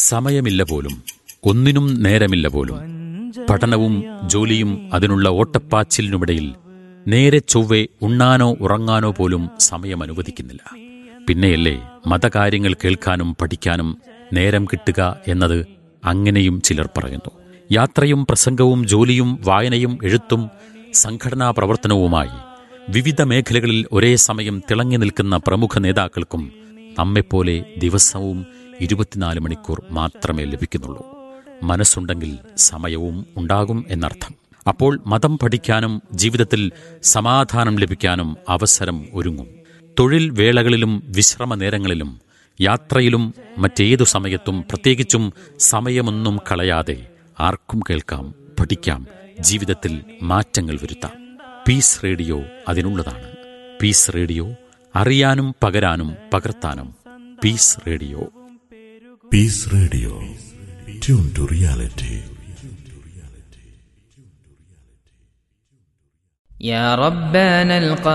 സമയമില്ല പോലും ഒന്നിനും നേരമില്ല പോലും പഠനവും ജോലിയും അതിനുള്ള ഓട്ടപ്പാച്ചിലിനുമിടയിൽ നേരെ ചൊവ്വെ ഉണ്ണാനോ ഉറങ്ങാനോ പോലും സമയം അനുവദിക്കുന്നില്ല പിന്നെയല്ലേ മതകാര്യങ്ങൾ കേൾക്കാനും പഠിക്കാനും നേരം കിട്ടുക എന്നത് അങ്ങനെയും ചിലർ പറയുന്നു യാത്രയും പ്രസംഗവും ജോലിയും വായനയും എഴുത്തും സംഘടനാ പ്രവർത്തനവുമായി വിവിധ മേഖലകളിൽ ഒരേ സമയം തിളങ്ങി നിൽക്കുന്ന പ്രമുഖ നേതാക്കൾക്കും നമ്മെപ്പോലെ ദിവസവും ഇരുപത്തിനാല് മണിക്കൂർ മാത്രമേ ലഭിക്കുന്നുള്ളൂ മനസ്സുണ്ടെങ്കിൽ സമയവും ഉണ്ടാകും എന്നർത്ഥം അപ്പോൾ മതം പഠിക്കാനും ജീവിതത്തിൽ സമാധാനം ലഭിക്കാനും അവസരം ഒരുങ്ങും തൊഴിൽ വേളകളിലും വിശ്രമ നേരങ്ങളിലും യാത്രയിലും മറ്റേതു സമയത്തും പ്രത്യേകിച്ചും സമയമൊന്നും കളയാതെ ആർക്കും കേൾക്കാം പഠിക്കാം ജീവിതത്തിൽ മാറ്റങ്ങൾ വരുത്താം പീസ് റേഡിയോ അതിനുള്ളതാണ് പീസ് റേഡിയോ അറിയാനും പകരാനും പകർത്താനും peace radio Peace Radio. Tune to reality. يا ربنا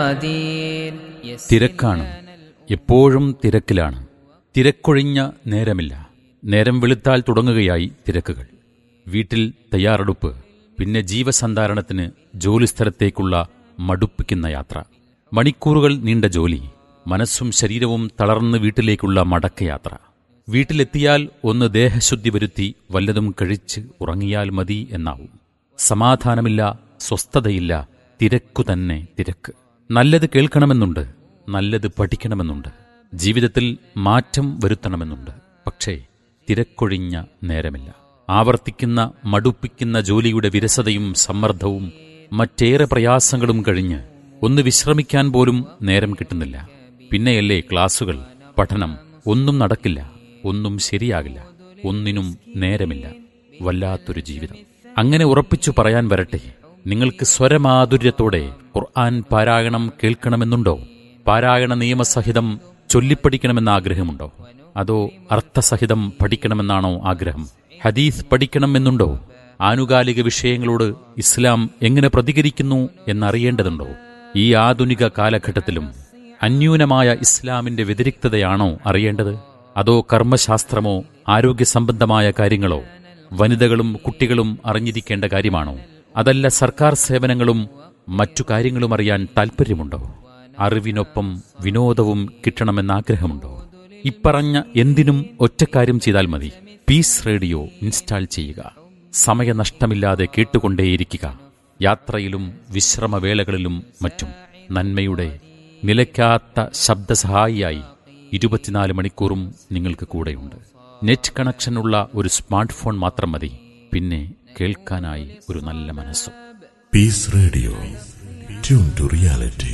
القدير തിരക്കാണ് എപ്പോഴും തിരക്കിലാണ് തിരക്കൊഴിഞ്ഞ നേരമില്ല നേരം വെളുത്താൽ തുടങ്ങുകയായി തിരക്കുകൾ വീട്ടിൽ തയ്യാറെടുപ്പ് പിന്നെ ജീവസന്ധാരണത്തിന് ജോലിസ്ഥലത്തേക്കുള്ള മടുപ്പിക്കുന്ന യാത്ര മണിക്കൂറുകൾ നീണ്ട ജോലി മനസ്സും ശരീരവും തളർന്ന് വീട്ടിലേക്കുള്ള മടക്കയാത്ര വീട്ടിലെത്തിയാൽ ഒന്ന് ദേഹശുദ്ധി വരുത്തി വല്ലതും കഴിച്ച് ഉറങ്ങിയാൽ മതി എന്നാവും സമാധാനമില്ല സ്വസ്ഥതയില്ല തിരക്കു തന്നെ തിരക്ക് നല്ലത് കേൾക്കണമെന്നുണ്ട് നല്ലത് പഠിക്കണമെന്നുണ്ട് ജീവിതത്തിൽ മാറ്റം വരുത്തണമെന്നുണ്ട് പക്ഷേ തിരക്കൊഴിഞ്ഞ നേരമില്ല ആവർത്തിക്കുന്ന മടുപ്പിക്കുന്ന ജോലിയുടെ വിരസതയും സമ്മർദ്ദവും മറ്റേറെ പ്രയാസങ്ങളും കഴിഞ്ഞ് ഒന്ന് വിശ്രമിക്കാൻ പോലും നേരം കിട്ടുന്നില്ല പിന്നെയല്ലേ ക്ലാസുകൾ പഠനം ഒന്നും നടക്കില്ല ഒന്നും ശരിയാകില്ല ഒന്നിനും നേരമില്ല വല്ലാത്തൊരു ജീവിതം അങ്ങനെ ഉറപ്പിച്ചു പറയാൻ വരട്ടെ നിങ്ങൾക്ക് സ്വരമാധുര്യത്തോടെ ഖുർആൻ പാരായണം കേൾക്കണമെന്നുണ്ടോ പാരായണ നിയമസഹിതം ചൊല്ലിപ്പഠിക്കണമെന്ന ആഗ്രഹമുണ്ടോ അതോ അർത്ഥസഹിതം പഠിക്കണമെന്നാണോ ആഗ്രഹം ഹദീസ് പഠിക്കണമെന്നുണ്ടോ ആനുകാലിക വിഷയങ്ങളോട് ഇസ്ലാം എങ്ങനെ പ്രതികരിക്കുന്നു എന്നറിയേണ്ടതുണ്ടോ ഈ ആധുനിക കാലഘട്ടത്തിലും അന്യൂനമായ ഇസ്ലാമിന്റെ വ്യതിരിക്തതയാണോ അറിയേണ്ടത് അതോ കർമ്മശാസ്ത്രമോ ആരോഗ്യ സംബന്ധമായ കാര്യങ്ങളോ വനിതകളും കുട്ടികളും അറിഞ്ഞിരിക്കേണ്ട കാര്യമാണോ അതല്ല സർക്കാർ സേവനങ്ങളും മറ്റു കാര്യങ്ങളും അറിയാൻ താൽപ്പര്യമുണ്ടോ അറിവിനൊപ്പം വിനോദവും കിട്ടണമെന്ന് ആഗ്രഹമുണ്ടോ ഇപ്പറഞ്ഞ എന്തിനും ഒറ്റക്കാര്യം ചെയ്താൽ മതി പീസ് റേഡിയോ ഇൻസ്റ്റാൾ ചെയ്യുക സമയനഷ്ടമില്ലാതെ കേട്ടുകൊണ്ടേയിരിക്കുക യാത്രയിലും വിശ്രമവേളകളിലും മറ്റും നന്മയുടെ നിലയ്ക്കാത്ത ശബ്ദസഹായിയായി ഇരുപത്തിനാല് മണിക്കൂറും നിങ്ങൾക്ക് കൂടെയുണ്ട് നെറ്റ് കണക്ഷനുള്ള ഒരു സ്മാർട്ട് ഫോൺ മാത്രം മതി പിന്നെ കേൾക്കാനായി ഒരു നല്ല മനസ്സും Peace Radio. Tune to reality.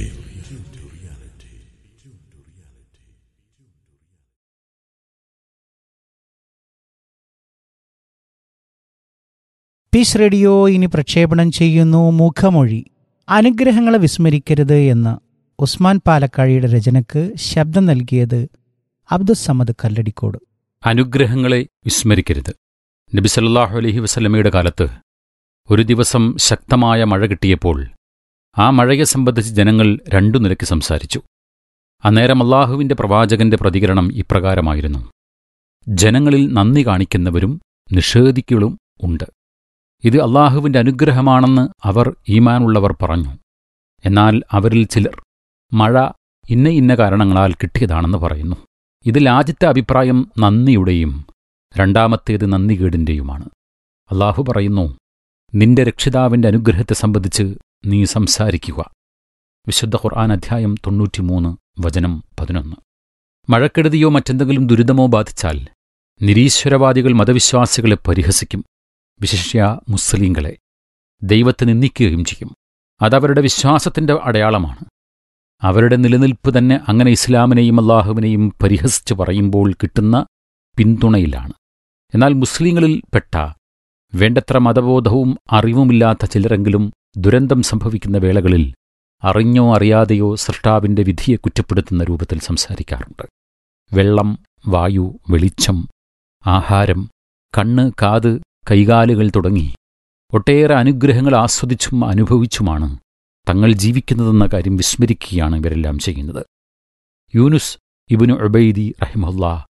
Peace radio ഇനി പ്രക്ഷേപണം ചെയ്യുന്നു മുഖമൊഴി അനുഗ്രഹങ്ങളെ വിസ്മരിക്കരുത് എന്ന ഉസ്മാൻ പാലക്കാഴിയുടെ രചനയ്ക്ക് ശബ്ദം നൽകിയത് അബ്ദുസമ്മദ് കല്ലടിക്കോട് അനുഗ്രഹങ്ങളെ വിസ്മരിക്കരുത് നബി സല്ലല്ലാഹു അലൈഹി വസല്ലമയുടെ കാലത്ത് ഒരു ദിവസം ശക്തമായ മഴ കിട്ടിയപ്പോൾ ആ മഴയെ സംബന്ധിച്ച് ജനങ്ങൾ രണ്ടു നിലയ്ക്ക് സംസാരിച്ചു അന്നേരം അള്ളാഹുവിന്റെ പ്രവാചകന്റെ പ്രതികരണം ഇപ്രകാരമായിരുന്നു ജനങ്ങളിൽ നന്ദി കാണിക്കുന്നവരും നിഷേധിക്കലും ഉണ്ട് ഇത് അള്ളാഹുവിന്റെ അനുഗ്രഹമാണെന്ന് അവർ ഈമാനുള്ളവർ പറഞ്ഞു എന്നാൽ അവരിൽ ചിലർ മഴ ഇന്ന ഇന്ന കാരണങ്ങളാൽ കിട്ടിയതാണെന്ന് പറയുന്നു ഇതിൽ ആദ്യത്തെ അഭിപ്രായം നന്ദിയുടെയും രണ്ടാമത്തേത് നന്ദികേടിന്റെയുമാണ് അള്ളാഹു പറയുന്നു നിന്റെ രക്ഷിതാവിന്റെ അനുഗ്രഹത്തെ സംബന്ധിച്ച് നീ സംസാരിക്കുക വിശുദ്ധ ഖുർആൻ അധ്യായം തൊണ്ണൂറ്റിമൂന്ന് വചനം പതിനൊന്ന് മഴക്കെടുതിയോ മറ്റെന്തെങ്കിലും ദുരിതമോ ബാധിച്ചാൽ നിരീശ്വരവാദികൾ മതവിശ്വാസികളെ പരിഹസിക്കും വിശിഷ്യ മുസ്ലിങ്ങളെ ദൈവത്തെ നിന്ദിക്കുകയും ചെയ്യും അതവരുടെ വിശ്വാസത്തിന്റെ അടയാളമാണ് അവരുടെ നിലനിൽപ്പ് തന്നെ അങ്ങനെ ഇസ്ലാമിനെയും അള്ളാഹുവിനെയും പരിഹസിച്ച് പറയുമ്പോൾ കിട്ടുന്ന പിന്തുണയിലാണ് എന്നാൽ മുസ്ലിങ്ങളിൽ പെട്ട വേണ്ടത്ര മതബോധവും അറിവുമില്ലാത്ത ചിലരെങ്കിലും ദുരന്തം സംഭവിക്കുന്ന വേളകളിൽ അറിഞ്ഞോ അറിയാതെയോ സൃഷ്ടാവിന്റെ വിധിയെ കുറ്റപ്പെടുത്തുന്ന രൂപത്തിൽ സംസാരിക്കാറുണ്ട് വെള്ളം വായു വെളിച്ചം ആഹാരം കണ്ണ് കാത് കൈകാലുകൾ തുടങ്ങി ഒട്ടേറെ അനുഗ്രഹങ്ങൾ ആസ്വദിച്ചും അനുഭവിച്ചുമാണ് തങ്ങൾ ജീവിക്കുന്നതെന്ന കാര്യം വിസ്മരിക്കുകയാണ് ഇവരെല്ലാം ചെയ്യുന്നത് യൂനുസ് ഇബിനു ഉബൈദി റഹിമുല്ല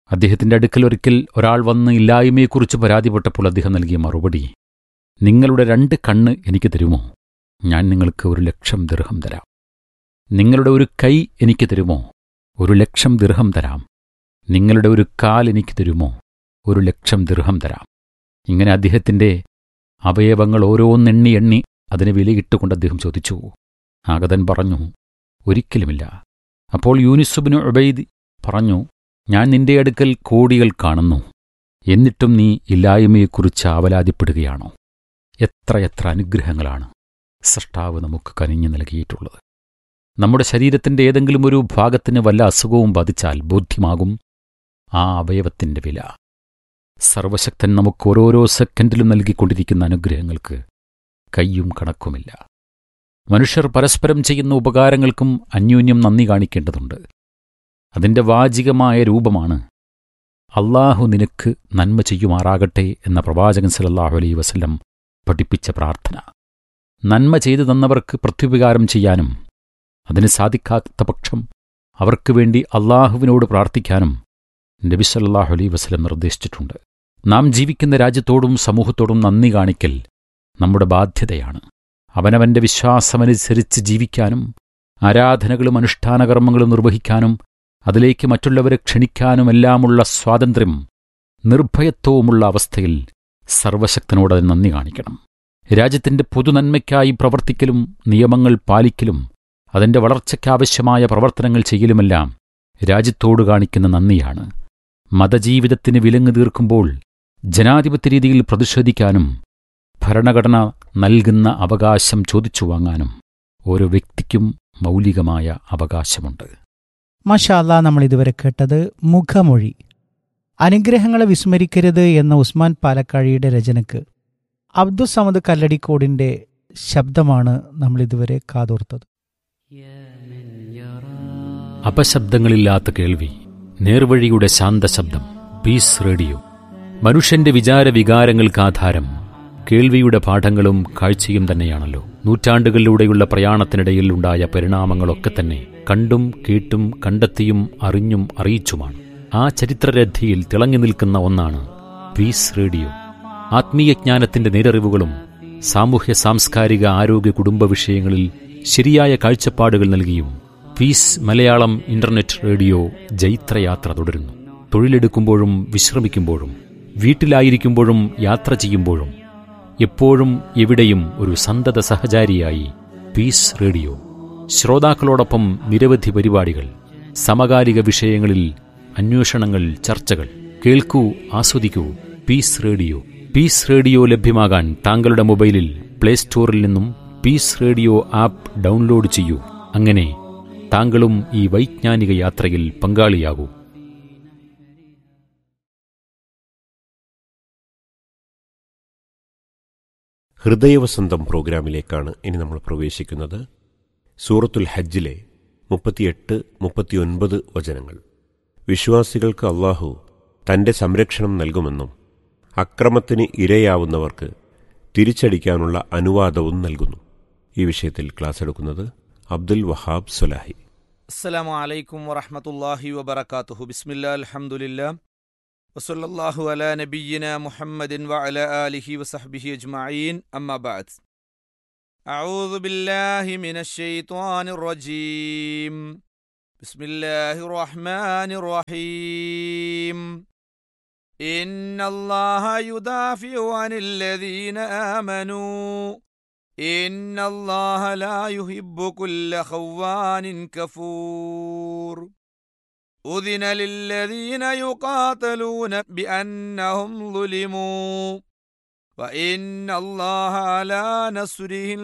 അദ്ദേഹത്തിന്റെ അടുക്കൽ ഒരിക്കൽ ഒരാൾ വന്ന് ഇല്ലായ്മയെക്കുറിച്ച് പരാതിപ്പെട്ടപ്പോൾ അദ്ദേഹം നൽകിയ മറുപടി നിങ്ങളുടെ രണ്ട് കണ്ണ് എനിക്ക് തരുമോ ഞാൻ നിങ്ങൾക്ക് ഒരു ലക്ഷം ദീർഘം തരാം നിങ്ങളുടെ ഒരു കൈ എനിക്ക് തരുമോ ഒരു ലക്ഷം ദീർഘം തരാം നിങ്ങളുടെ ഒരു കാൽ എനിക്ക് തരുമോ ഒരു ലക്ഷം ദീർഘം തരാം ഇങ്ങനെ അദ്ദേഹത്തിന്റെ അവയവങ്ങൾ ഓരോന്നെണ്ണി എണ്ണി അതിന് വിലയിട്ടുകൊണ്ട് അദ്ദേഹം ചോദിച്ചു ആഗതൻ പറഞ്ഞു ഒരിക്കലുമില്ല അപ്പോൾ യൂനിസുബിന് ഉബൈദ് പറഞ്ഞു ഞാൻ നിന്റെ അടുക്കൽ കോടികൾ കാണുന്നു എന്നിട്ടും നീ ഇല്ലായ്മയെക്കുറിച്ച് ആവലാതിപ്പെടുകയാണോ എത്രയെത്ര അനുഗ്രഹങ്ങളാണ് സൃഷ്ടാവ് നമുക്ക് കനിഞ്ഞു നൽകിയിട്ടുള്ളത് നമ്മുടെ ശരീരത്തിന്റെ ഏതെങ്കിലും ഒരു ഭാഗത്തിന് വല്ല അസുഖവും ബാധിച്ചാൽ ബോധ്യമാകും ആ അവയവത്തിന്റെ വില സർവശക്തൻ നമുക്ക് ഓരോരോ സെക്കൻഡിലും നൽകിക്കൊണ്ടിരിക്കുന്ന അനുഗ്രഹങ്ങൾക്ക് കയ്യും കണക്കുമില്ല മനുഷ്യർ പരസ്പരം ചെയ്യുന്ന ഉപകാരങ്ങൾക്കും അന്യോന്യം നന്ദി കാണിക്കേണ്ടതുണ്ട് അതിന്റെ വാചികമായ രൂപമാണ് അള്ളാഹു നിനക്ക് നന്മ ചെയ്യുമാറാകട്ടെ എന്ന പ്രവാചകൻ സല്ലല്ലാഹു അലൈഹി വസല്ലം പഠിപ്പിച്ച പ്രാർത്ഥന നന്മ ചെയ്തു തന്നവർക്ക് പ്രത്യുപകാരം ചെയ്യാനും അതിന് സാധിക്കാത്ത പക്ഷം അവർക്ക് വേണ്ടി അള്ളാഹുവിനോട് പ്രാർത്ഥിക്കാനും നബി സല്ലല്ലാഹു അലൈഹി വസല്ലം നിർദ്ദേശിച്ചിട്ടുണ്ട് നാം ജീവിക്കുന്ന രാജ്യത്തോടും സമൂഹത്തോടും നന്ദി കാണിക്കൽ നമ്മുടെ ബാധ്യതയാണ് അവനവന്റെ വിശ്വാസമനുസരിച്ച് ജീവിക്കാനും ആരാധനകളും അനുഷ്ഠാനകർമ്മങ്ങളും നിർവഹിക്കാനും അതിലേക്ക് മറ്റുള്ളവരെ ക്ഷണിക്കാനുമെല്ലാമുള്ള സ്വാതന്ത്ര്യം നിർഭയത്വവുമുള്ള അവസ്ഥയിൽ സർവശക്തനോട് അതിന് നന്ദി കാണിക്കണം രാജ്യത്തിന്റെ പൊതുനന്മയ്ക്കായി പ്രവർത്തിക്കലും നിയമങ്ങൾ പാലിക്കലും അതിന്റെ വളർച്ചയ്ക്കാവശ്യമായ പ്രവർത്തനങ്ങൾ ചെയ്യലുമെല്ലാം രാജ്യത്തോട് കാണിക്കുന്ന നന്ദിയാണ് മതജീവിതത്തിന് വിലങ്ങ് തീർക്കുമ്പോൾ ജനാധിപത്യ രീതിയിൽ പ്രതിഷേധിക്കാനും ഭരണഘടന നൽകുന്ന അവകാശം ചോദിച്ചു വാങ്ങാനും ഓരോ വ്യക്തിക്കും മൗലികമായ അവകാശമുണ്ട് മഷാല്ല നമ്മൾ ഇതുവരെ കേട്ടത് മുഖമൊഴി അനുഗ്രഹങ്ങളെ വിസ്മരിക്കരുത് എന്ന ഉസ്മാൻ പാലക്കാഴിയുടെ രചനയ്ക്ക് അബ്ദുസമദ് കല്ലടിക്കോടിന്റെ ശബ്ദമാണ് നമ്മൾ ഇതുവരെ കാതോർത്തത് അപശബ്ദങ്ങളില്ലാത്ത കേൾവി നേർവഴിയുടെ ശാന്തശബ്ദം പീസ് റേഡിയോ മനുഷ്യന്റെ വിചാര വികാരങ്ങൾക്ക് ആധാരം കേൾവിയുടെ പാഠങ്ങളും കാഴ്ചയും തന്നെയാണല്ലോ നൂറ്റാണ്ടുകളിലൂടെയുള്ള പ്രയാണത്തിനിടയിൽ ഉണ്ടായ പരിണാമങ്ങളൊക്കെ തന്നെ കണ്ടും കേട്ടും കണ്ടെത്തിയും അറിഞ്ഞും അറിയിച്ചുമാണ് ആ ചരിത്രരഥിയിൽ തിളങ്ങി നിൽക്കുന്ന ഒന്നാണ് പീസ് റേഡിയോ ആത്മീയജ്ഞാനത്തിന്റെ നേരറിവുകളും സാമൂഹ്യ സാംസ്കാരിക ആരോഗ്യ കുടുംബ വിഷയങ്ങളിൽ ശരിയായ കാഴ്ചപ്പാടുകൾ നൽകിയും പീസ് മലയാളം ഇന്റർനെറ്റ് റേഡിയോ ജൈത്രയാത്ര തുടരുന്നു തൊഴിലെടുക്കുമ്പോഴും വിശ്രമിക്കുമ്പോഴും വീട്ടിലായിരിക്കുമ്പോഴും യാത്ര ചെയ്യുമ്പോഴും എപ്പോഴും എവിടെയും ഒരു സന്തത സഹചാരിയായി പീസ് റേഡിയോ ശ്രോതാക്കളോടൊപ്പം നിരവധി പരിപാടികൾ സമകാലിക വിഷയങ്ങളിൽ അന്വേഷണങ്ങൾ ചർച്ചകൾ കേൾക്കൂ ആസ്വദിക്കൂ പീസ് റേഡിയോ പീസ് റേഡിയോ ലഭ്യമാകാൻ താങ്കളുടെ മൊബൈലിൽ പ്ലേ സ്റ്റോറിൽ നിന്നും പീസ് റേഡിയോ ആപ്പ് ഡൗൺലോഡ് ചെയ്യൂ അങ്ങനെ താങ്കളും ഈ വൈജ്ഞാനിക യാത്രയിൽ പങ്കാളിയാകൂ ഹൃദയവസന്തം പ്രോഗ്രാമിലേക്കാണ് ഇനി നമ്മൾ പ്രവേശിക്കുന്നത് സൂറത്തുൽ ഹജ്ജിലെ മുപ്പത്തിയെട്ട് മുപ്പത്തിയൊൻപത് വചനങ്ങൾ വിശ്വാസികൾക്ക് അള്ളാഹു തന്റെ സംരക്ഷണം നൽകുമെന്നും അക്രമത്തിന് ഇരയാവുന്നവർക്ക് തിരിച്ചടിക്കാനുള്ള അനുവാദവും നൽകുന്നു ഈ വിഷയത്തിൽ ക്ലാസ് എടുക്കുന്നത് അബ്ദുൽ വഹാബ് സുലാഹി അസ്സലാമു അലൈക്കും വറഹമത്തല്ലാഹി വബർക്കാത്തുഹു ബിസ്മില്ലാ അൽഹംദുലില്ലാ വസല്ലല്ലാഹു അലാ നബിയ്യിന മുഹമ്മദിൻ വഅല ആലിഹി വസഹ്ബിഹി അജ്മഈൻ അമ്മാ ബഅദ് أعوذ بالله من الشيطان الرجيم بسم الله الرحمن الرحيم إن الله يدافع عن الذين آمنوا إن الله لا يحب كل خوان كفور أذن للذين يقاتلون بأنهم ظلموا وإن الله على نصرهم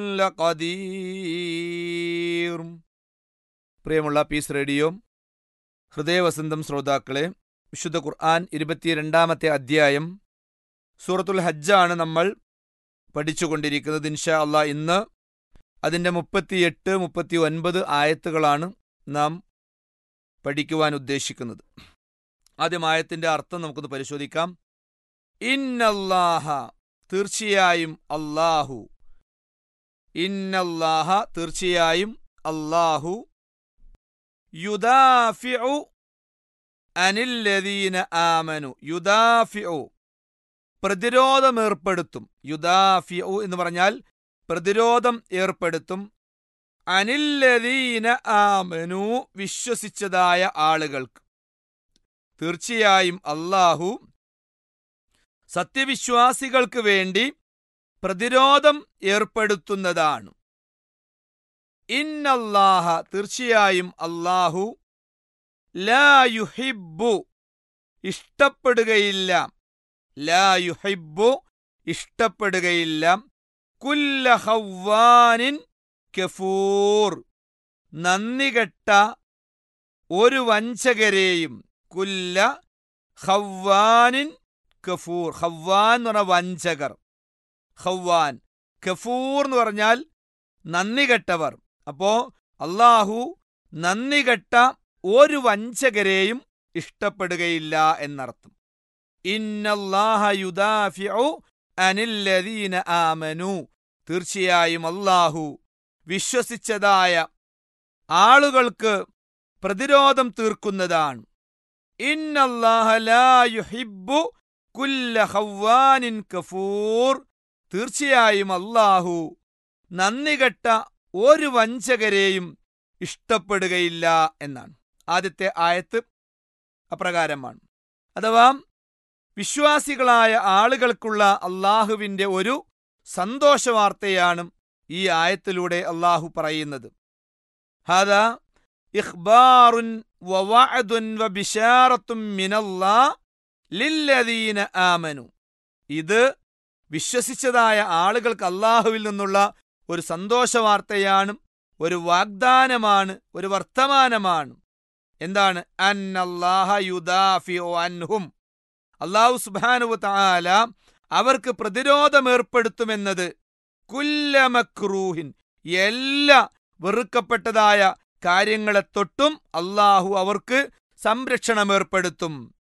لقدير പ്രിയമുള്ള പീസ് റേഡിയോ ഹൃദയവസന്തം ശ്രോതാക്കളെ വിശുദ്ധ ഖുർആൻ ഇരുപത്തിരണ്ടാമത്തെ അധ്യായം സൂറത്തുൽ ഹജ്ജാണ് നമ്മൾ പഠിച്ചുകൊണ്ടിരിക്കുന്നത് ഇൻഷാ അള്ളാ ഇന്ന് അതിൻ്റെ മുപ്പത്തിയെട്ട് മുപ്പത്തി ഒൻപത് ആയത്തുകളാണ് നാം പഠിക്കുവാൻ ഉദ്ദേശിക്കുന്നത് ആദ്യം ആയത്തിൻ്റെ അർത്ഥം നമുക്കൊന്ന് പരിശോധിക്കാം ഇന്നല്ലാഹ തീർച്ചയായും അല്ലാഹു ഇന്നല്ലാഹ തീർച്ചയായും അല്ലാഹു യുദാഫിഉ അനില്ലദീന ആമനു യുദാഫിഉ പ്രതിരോധം ഏർപ്പെടുത്തും യുദാഫിഉ എന്ന് പറഞ്ഞാൽ പ്രതിരോധം ഏർപ്പെടുത്തും അനില്ലദീന ആമനു വിശ്വസിച്ചതായ ആളുകൾക്ക് തീർച്ചയായും അള്ളാഹു സത്യവിശ്വാസികൾക്ക് വേണ്ടി പ്രതിരോധം ഏർപ്പെടുത്തുന്നതാണ് ഇന്നല്ലാഹ തീർച്ചയായും അള്ളാഹു ലാ യുഹിബ്ബു ഇഷ്ടപ്പെടുകയില്ല ലാ യുഹിബ്ബു ഇഷ്ടപ്പെടുകയില്ല കുല്ല ഹവ്വാനിൻ കഫൂർ നന്ദികെട്ട ഒരു വഞ്ചകരെയും കുല്ല ഹവ്വാനിൻ കഫൂർ ഹവ്വാൻ എന്ന് പറഞ്ഞ വഞ്ചകർ ഹവ്വാൻ കഫൂർ എന്ന് പറഞ്ഞാൽ നന്ദികെട്ടവർ അപ്പോ അള്ളാഹു നന്ദികെട്ട ഒരു വഞ്ചകരെയും ഇഷ്ടപ്പെടുകയില്ല എന്നർത്ഥം ഇന്നല്ലാഹ യുദാഫിഉ അനില്ലദീന ആമനു തീർച്ചയായും അള്ളാഹു വിശ്വസിച്ചതായ ആളുകൾക്ക് പ്രതിരോധം തീർക്കുന്നതാണ് ഇന്നല്ലാഹ ലാ യുഹിബ്ബു കുല്ല ഹവ്വാനിൻ കഫൂർ തീർച്ചയായും അള്ളാഹു നന്ദികെട്ട ഒരു വഞ്ചകരെയും ഇഷ്ടപ്പെടുകയില്ല എന്നാണ് ആദ്യത്തെ ആയത്ത് അപ്രകാരമാണ് അഥവാ വിശ്വാസികളായ ആളുകൾക്കുള്ള അള്ളാഹുവിന്റെ ഒരു സന്തോഷവാർത്തയാണ് ഈ ആയത്തിലൂടെ അള്ളാഹു പറയുന്നത് ഹദ ഇഖ്ബാറുൻ വവഅദുൻ വബിശാറത്തും മിനല്ലാ ലില്ലദീന ആമനു ഇത് വിശ്വസിച്ചതായ ആളുകൾക്ക് അള്ളാഹുവിൽ നിന്നുള്ള ഒരു സന്തോഷവാർത്തയാണ് ഒരു വാഗ്ദാനമാണ് ഒരു വർത്തമാനമാണ് എന്താണ് അന്നല്ലാഹ യുദാഫിഉ അൻഹും അള്ളാഹു സുബ്ഹാനഹു തആല അവർക്ക് പ്രതിരോധമേർപ്പെടുത്തുമെന്നത് കുല്ലമക്രൂഹിൻ എല്ലാ വെറുക്കപ്പെട്ടതായ കാര്യങ്ങളെ തൊട്ടും അള്ളാഹു അവർക്ക് സംരക്ഷണമേർപ്പെടുത്തും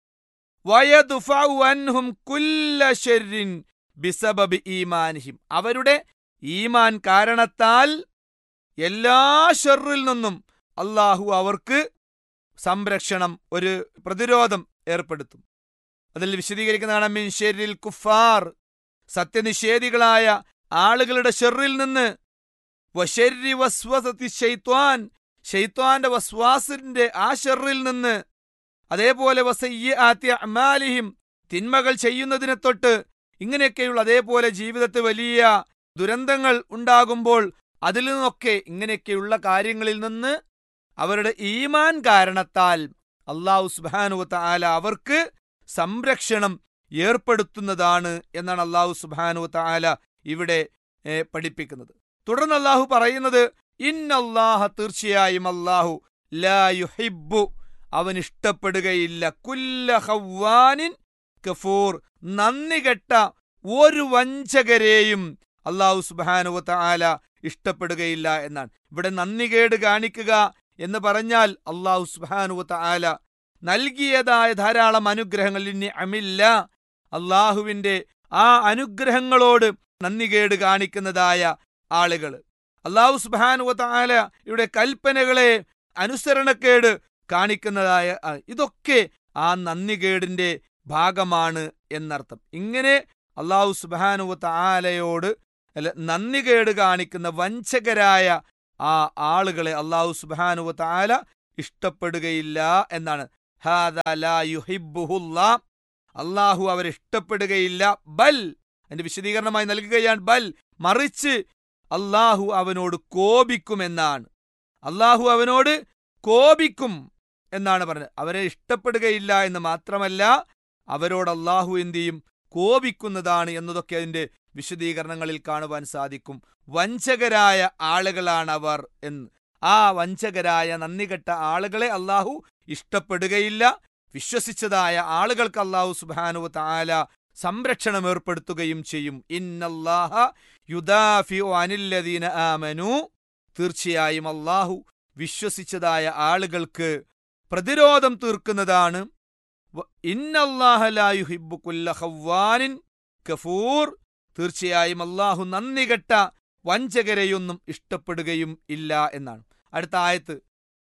വയദുഫഉ അൻഹും കുല്ല ശർരിൻ ബിസബബി ഈമാനിഹിം അവരുടെ ഈമാൻ കാരണത്താൽ എല്ലാ ഷെറിൽ നിന്നും അള്ളാഹു അവർക്ക് സംരക്ഷണം ഒരു പ്രതിരോധം ഏർപ്പെടുത്തും അതിൽ വിശദീകരിക്കുന്നതാണ് മിൻ ഷെരിൽ കുഫാർ സത്യനിഷേധികളായ ആളുകളുടെ ഷെറിൽ നിന്ന് വശരി വസ്വസത്തി ഷെയ്ത്വാൻ ഷെയ്ത്വാന്റെ വസ്വാസിന്റെ ആ ഷെറിൽ നിന്ന് അതേപോലെ വസയ്യാത്തി അമാലിഹിം തിന്മകൾ ചെയ്യുന്നതിനെ തൊട്ട് ഇങ്ങനെയൊക്കെയുള്ള അതേപോലെ ജീവിതത്തിൽ വലിയ ദുരന്തങ്ങൾ ഉണ്ടാകുമ്പോൾ അതിൽ നിന്നൊക്കെ ഇങ്ങനെയൊക്കെയുള്ള കാര്യങ്ങളിൽ നിന്ന് അവരുടെ ഈമാൻ കാരണത്താൽ അള്ളാഹു സുബാനുവത്ത ആല അവർക്ക് സംരക്ഷണം ഏർപ്പെടുത്തുന്നതാണ് എന്നാണ് അള്ളാഹു സുബാനുവത്ത ആല ഇവിടെ ഏ, പഠിപ്പിക്കുന്നത് തുടർന്ന് അള്ളാഹു പറയുന്നത് ഇന്നല്ലാഹ തീർച്ചയായും അള്ളാഹു ലാ യുഹിബ്ബു അവൻ ഇഷ്ടപ്പെടുകയില്ല കുല്ല ഹവ്വാനിൻ കഫൂർ നന്ദി കെട്ട ഒരു വഞ്ചകരെയും അള്ളാഹു സുബാനുവത്ത ആല ഇഷ്ടപ്പെടുകയില്ല എന്നാണ് ഇവിടെ നന്ദികേട് കാണിക്കുക എന്ന് പറഞ്ഞാൽ അള്ളാഹു സുബാനുവത്ത ആല നൽകിയതായ ധാരാളം അനുഗ്രഹങ്ങൾ ഇനി അമില്ല അള്ളാഹുവിന്റെ ആ അനുഗ്രഹങ്ങളോട് നന്ദികേട് കാണിക്കുന്നതായ ആളുകൾ അള്ളാഹു സുബാനുവത്ത ആല ഇവിടെ കൽപ്പനകളെ അനുസരണക്കേട് കാണിക്കുന്നതായ ആ, ഇതൊക്കെ ആ നന്ദികേടിന്റെ ഭാഗമാണ് എന്നർത്ഥം ഇങ്ങനെ അള്ളാഹു സുബാനുവത്ത ആലയോട് അല്ല നന്ദികേട് കാണിക്കുന്ന വഞ്ചകരായ ആ ആളുകളെ അള്ളാഹു സുബാനുവത്ത ആല ഇഷ്ടപ്പെടുകയില്ല എന്നാണ് ഹാദ ലാ യുഹിബ്ബുഹുല്ലാ. അള്ളാഹു അവരെ ഇഷ്ടപ്പെടുകയില്ല ബൽ അതിന്റെ വിശദീകരണമായി നൽകുകയാണ് ബൽ മറിച്ച് അള്ളാഹു അവനോട് കോപിക്കുമെന്നാണ് അള്ളാഹു അവനോട് കോപിക്കും എന്നാണ് പറഞ്ഞത് അവരെ ഇഷ്ടപ്പെടുകയില്ല എന്ന് മാത്രമല്ല അവരോട് അള്ളാഹു എന്ത് ചെയ്യും കോപിക്കുന്നതാണ് എന്നതൊക്കെ അതിന്റെ വിശദീകരണങ്ങളിൽ കാണുവാൻ സാധിക്കും വഞ്ചകരായ ആളുകളാണ് അവർ എന്ന് ആ വഞ്ചകരായ നന്ദികെട്ട ആളുകളെ അള്ളാഹു ഇഷ്ടപ്പെടുകയില്ല വിശ്വസിച്ചതായ ആളുകൾക്ക് അള്ളാഹു സുബാനു താല സംരക്ഷണം ഏർപ്പെടുത്തുകയും ചെയ്യും ഇന്നല്ലാഹ യുദാഫിഉ അനില്ലദീന ആമനു തീർച്ചയായും അള്ളാഹു വിശ്വസിച്ചതായ ആളുകൾക്ക് പ്രതിരോധം തീർക്കുന്നതാണ് വ- ഇന്നല്ലാഹ ലാ യുഹിബ്ബു കുല്ല ഖവ്വാനിൻ കഫൂർ തീർച്ചയായും അള്ളാഹു നന്ദി കെട്ട വഞ്ചകരെയൊന്നും ഇഷ്ടപ്പെടുകയും ഇല്ല എന്നാണ് അടുത്ത ആയത്ത്